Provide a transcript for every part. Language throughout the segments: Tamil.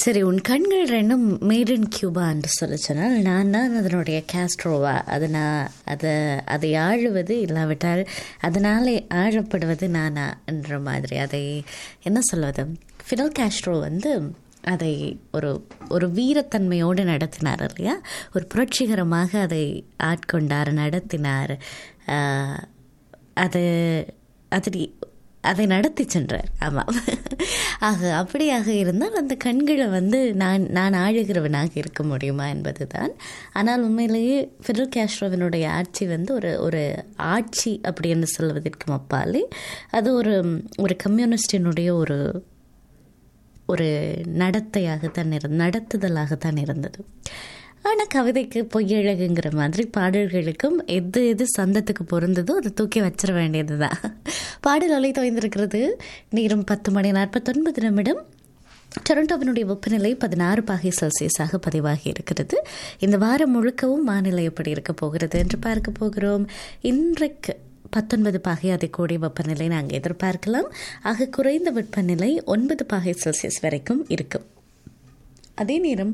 சரி உன் கண்கள் ரெண்டும் மேட் இன் கியூபா என்று சொல்ல சொன்னால் நான் தான் அதனுடைய கேஸ்ட்ரோவா அதை நான் அதை அதை ஆழுவது இல்லாவிட்டால் அதனாலே ஆழப்படுவது நானா என்ற மாதிரி அதை என்ன சொல்வது ஃபிடல் கேஸ்ட்ரோ வந்து அதை ஒரு ஒரு வீரத்தன்மையோடு நடத்தினார் இல்லையா ஒரு புரட்சிகரமாக அதை ஆட்கொண்டார் நடத்தினார் ஆஹ், அது அது அதை நடத்தி சென்றார் ஆமாம் ஆக அப்படியாக இருந்தால் அந்த கண்களை வந்து நான் நான் ஆழுகிறவனாக இருக்க முடியுமா என்பது தான் ஆனால் உண்மையிலேயே ஃபிடல் கேஸ்ட்ரோவினுடைய ஆட்சி வந்து ஒரு ஒரு ஆட்சி அப்படின்னு சொல்வதற்கு அப்பாலே அது ஒரு ஒரு கம்யூனிஸ்டினுடைய ஒரு ஒரு நடத்தையாகத்தான் இருந்த நடத்துதலாகத்தான் இருந்தது ஆனால் கவிதைக்கு பொய்யழகுங்கிற மாதிரி பாடல்களுக்கும் எது எது சந்தத்துக்கு பொருந்ததோ அதை தூக்கி வச்சிட வேண்டியது தான் பாடல் அலை தொய்ந்திருக்கிறது நேரம் பத்து மணி நாற்பத்தொன்பது நிமிடம் டொரண்டோவினுடைய வெப்பநிலை பதினாறு பாகை செல்சியஸாக பதிவாகி இருக்கிறது இந்த வாரம் முழுக்கவும் வானிலை எப்படி இருக்க போகிறது என்று பார்க்க போகிறோம் இன்றைக்கு பத்தொன்பது பாகை அதை கூடிய வெப்பநிலை நாங்கள் எதிர்பார்க்கலாம் ஆக குறைந்த வெப்பநிலை ஒன்பது பாகை செல்சியஸ் வரைக்கும் இருக்கும் அதே நேரம்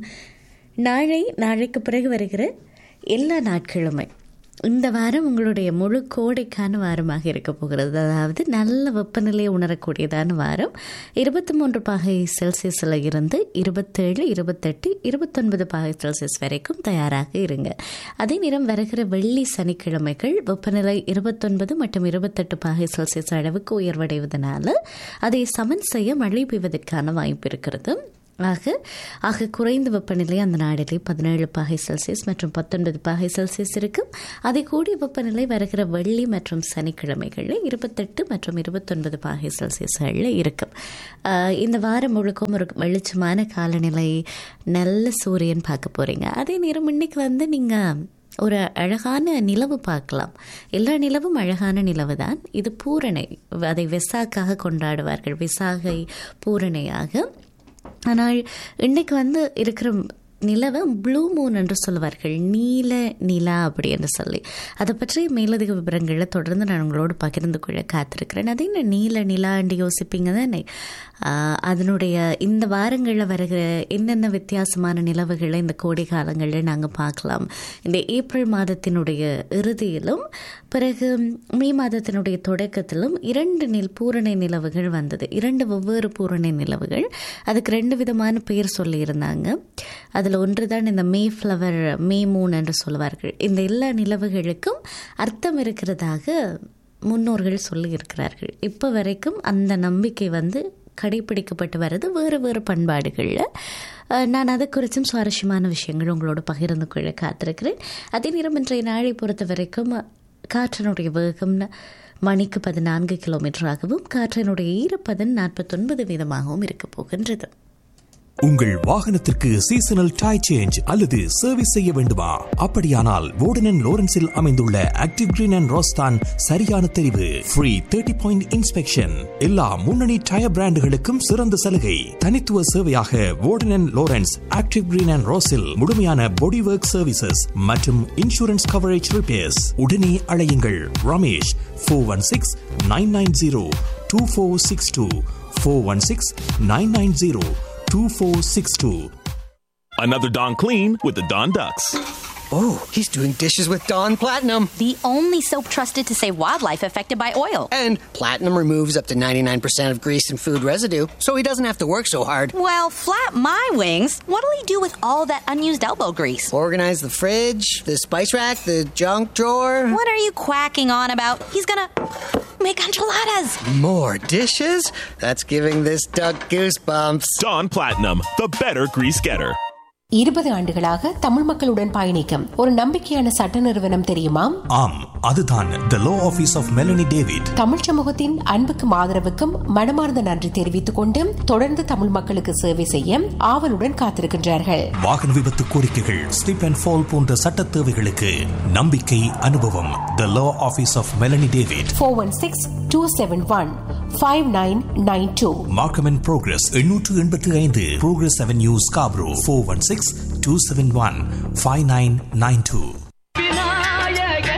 நாளை நாளைக்கு பிறகு வருகிற எல்லா நாட்களுமே இந்த வாரம் உங்களுடைய முழு கோடைக்கான வாரமாக இருக்க போகிறது அதாவது நல்ல வெப்பநிலையை உணரக்கூடியதான வாரம் இருபத்தி மூன்று பாகை செல்சியஸில் இருந்து இருபத்தேழு இருபத்தெட்டு இருபத்தொன்பது பாகை செல்சியஸ் வரைக்கும் தயாராக இருங்க அதே நேரம் வருகிற வெள்ளி சனிக்கிழமைகள் வெப்பநிலை இருபத்தொன்பது மற்றும் இருபத்தெட்டு பாகை செல்சியஸ் அளவுக்கு உயர்வடைவதனால அதை சமன் செய்ய மழை பெய்வதற்கான வாய்ப்பு இருக்கிறது ஆக ஆக குறைந்த வெப்பநிலை அந்த நாடிலே பதினேழு பாகை செல்சியஸ் மற்றும் பத்தொன்பது பாகை செல்சியஸ் இருக்கும் அதை கூடிய வெப்பநிலை வருகிற வெள்ளி மற்றும் சனிக்கிழமைகளில் இருபத்தெட்டு மற்றும் இருபத்தொன்பது பாகை செல்சியஸ்களில் இருக்கும் ஆஹ் இந்த வாரம் முழுக்கும் ஒரு வெளிச்சமான காலநிலை நல்ல சூரியன் பார்க்க போகிறீங்க அதே நேரம் இன்னைக்கு வந்து நீங்கள் ஒரு அழகான நிலவு பார்க்கலாம் எல்லா நிலவும் அழகான நிலவு தான் இது பூரணை அதை வெசாக்காக கொண்டாடுவார்கள் விசாகை பூரணையாக ஆனால் இன்னைக்கு வந்து இருக்கிற நிலவை ப்ளூ மூன் என்று சொல்லுவார்கள் நீல நிலா அப்படி என்று சொல்லி அதை பற்றி மேலதிக விவரங்களை தொடர்ந்து நான் உங்களோடு பகிர்ந்து கொள்ள காத்திருக்கிறேன் அதே என்ன நீல நிலா என்று யோசிப்பீங்க தானே ஆஹ் அதனுடைய இந்த வாரங்களில் வருகிற என்னென்ன வித்தியாசமான நிலவுகளை இந்த கோடை காலங்களில் நாங்கள் பார்க்கலாம் இந்த ஏப்ரல் மாதத்தினுடைய இறுதியிலும் பிறகு மே மாதத்தினுடைய தொடக்கத்திலும் இரண்டு நில் பூரணை நிலவுகள் வந்தது இரண்டு வெவ்வேறு பூரணை நிலவுகள் அதுக்கு ரெண்டு விதமான பெயர் சொல்லியிருந்தாங்க அதில் ஒன்று தான் இந்த மே ஃப்ளவர் மே மூன் என்று சொல்லுவார்கள் இந்த எல்லா நிலவுகளுக்கும் அர்த்தம் இருக்கிறதாக முன்னோர்கள் சொல்லி இருக்கிறார்கள் இப்போ வரைக்கும் அந்த நம்பிக்கை வந்து கடைபிடிக்கப்பட்டு வருது வேறு வேறு பண்பாடுகளில் அஹ், நான் அதை குறித்தும் சுவாரஸ்யமான விஷயங்கள் உங்களோட பகிர்ந்து கொள்ள காத்திருக்கிறேன் அதே நேரம் இன்றைய நாளை பொறுத்த வரைக்கும் காற்றினுடைய வேகம் மணிக்கு பதினான்கு கிலோமீட்டராகவும் காற்றினுடைய ஈரப்பதன் நாற்பத்தொன்பது வீதமாகவும் இருக்க போகின்றது உங்கள் வாகனத்திற்கு சீசனல் டை சேஞ்ச் அல்லது சர்வீஸ் செய்ய வேண்டுமா அப்படியானால் வோர்டன் லோரன்ஸில் அமைந்துள்ள ஆக்டிவ் கிரீன் அண்ட் ரோஸ்தான் சரியான தெரிவு ஃப்ரீ தேர்ட்டி பாயிண்ட் இன்ஸ்பெக்ஷன் எல்லா முன்னணி டயர் பிராண்டுகளுக்கும் சிறந்த சலுகை தனித்துவ சேவையாக Warden Lawrence Active Green and ரோஸில் முழுமையான பாடி ஒர்க் சர்வீசஸ் மற்றும் இன்சூரன்ஸ் கவரேஜ் ரிப்பேர்ஸ் உடனே அழையுங்கள் Ramesh four one six nine nine zero two four six two four one six nine nine zero 2462. Another Don Clean with the Don Ducks. Oh, he's doing dishes with Dawn Platinum. The only soap trusted to save wildlife affected by oil. And Platinum removes up to 99% of grease and food residue, so he doesn't have to work so hard. Well, flap my wings. What'll he do with all that unused elbow grease? Organize the fridge, the spice rack, the junk drawer. What are you quacking on about? He's gonna make enchiladas. More dishes? That's giving this duck goosebumps. Don Platinum, the better grease getter. இருபது ஆண்டுகளாக தமிழ் மக்களுடன் பயணிக்கும் ஒரு நம்பிக்கையான சட்ட நிறுவனம் தெரியுமா ஆம் அதுதான் the law office of Melanie David Tamil சமூகத்தின் அன்புக்கும் ஆதரவுக்கும் மனமார்ந்த நன்றி தெரிவித்துக் கொண்டு தொடர்ந்து தமிழ் மக்களுக்கு சேவை செய்ய ஆவலுடன் காத்திருக்கின்றார்கள் வாகன விபத்து கோரிக்கைகள் ஸ்லிப் அண்ட் ஃபால் போன்ற சட்ட தேவைகளுக்கு நம்பிக்கை அனுபவம் the law office of Melanie David four one six two seven one five nine nine two Markham and Progress எண்ணூற்று எண்பத்தி ஐந்து Progress Avenue Scarborough four one six two seven one five nine nine two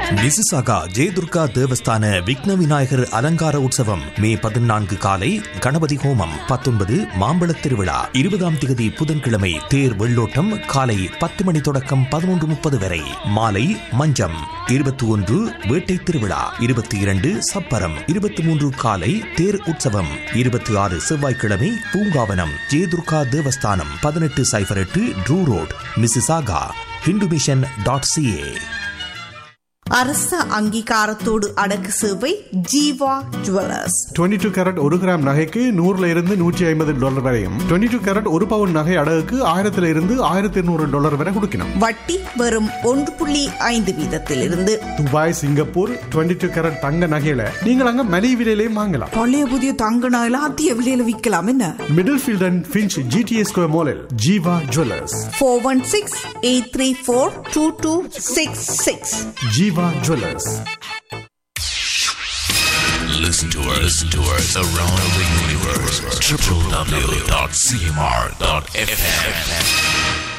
Mississauga Jayadurga தேவஸ்தான விக்ன விநாயகர் அலங்கார உற்சவம் மே பதினான்கு காலை கணபதி ஹோமம் பத்தொன்பது மாம்பழத் திருவிழா இருபதாம் திகதி புதன்கிழமை தேர் வெள்ளோட்டம் காலை பத்து மணி தொடக்கம் பதினொன்று முப்பது வரை மாலை மஞ்சம் இருபத்தி ஒன்று வேட்டை திருவிழா இருபத்தி இரண்டு சப்பரம் இருபத்தி மூன்று காலை தேர் உற்சவம் இருபத்தி ஆறு செவ்வாய்க்கிழமை பூங்காவனம் ஜெயதுர்கா தேவஸ்தானம் பதினெட்டு சைபர் எட்டு Drew Road Mississauga Hindu mission dot C A அரச அங்கீகாரத்தோடு அடக்கு சேவை ஜீவா ஜுவல்லர்ஸ் 22 டூ கேரட் ஒரு கிராம் நகைக்கு நூறுல இருந்து நூற்றி ஐம்பது டாலர் வரையும் 22 டூ கேரட் ஒரு பவுன் நகை அடகுக்கு ஆயிரத்துல இருந்து ஆயிரத்தி இருநூறு டாலர் வரை கொடுக்கணும் வட்டி வெறும் ஒன்று புள்ளி ஐந்து வீதத்திலிருந்து துபாய் சிங்கப்பூர் 22 டூ கேரட் தங்க நகையில நீங்கள் அங்க மலிவு விலையிலையும் வாங்கலாம் பழைய புதிய தங்க நகையில அதிக விலையில விற்கலாம் என்ன Middlefield and Finch GTA square மாலில் Jeeva jewellers four one six eight three four two two six six Jeeva jewellers Listen to us, listen to us around the universe. www.cmr.fm.